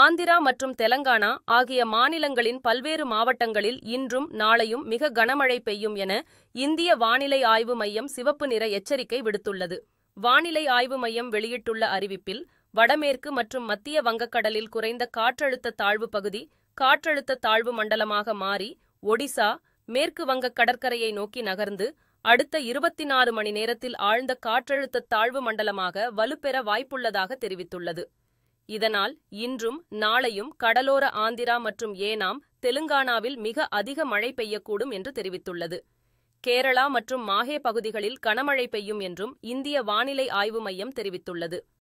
ஆந்திரா மற்றும் தெலங்கானா ஆகிய மாநிலங்களின் பல்வேறு மாவட்டங்களில் இன்றும் நாளையும் மிக கனமழை பெய்யும் என இந்திய வானிலை ஆய்வு மையம் சிவப்பு நிற எச்சரிக்கை விடுத்துள்ளது. வானிலை ஆய்வு மையம் வெளியிட்டுள்ள அறிவிப்பில், வடமேற்கு மற்றும் மத்திய வங்கக்கடலில் குறைந்த காற்றழுத்த தாழ்வு பகுதி காற்றழுத்த தாழ்வு மண்டலமாக மாறி ஒடிசா, மேற்கு வங்கக் கடற்கரையை நோக்கி நகர்ந்து, அடுத்த இருபத்தினாறு மணி நேரத்தில் ஆழ்ந்த காற்றழுத்த தாழ்வு மண்டலமாக வலுப்பெற வாய்ப்புள்ளதாக தெரிவித்துள்ளது. இதனால் இன்றும் நாளையும் கடலோர ஆந்திரா மற்றும் ஏனாம், தெலுங்கானாவில் மிக அதிக மழை பெய்யக்கூடும் என்று தெரிவித்துள்ளது. கேரளா மற்றும் மாஹே பகுதிகளில் கனமழை பெய்யும் என்றும் இந்திய வானிலை ஆய்வு மையம் தெரிவித்துள்ளது.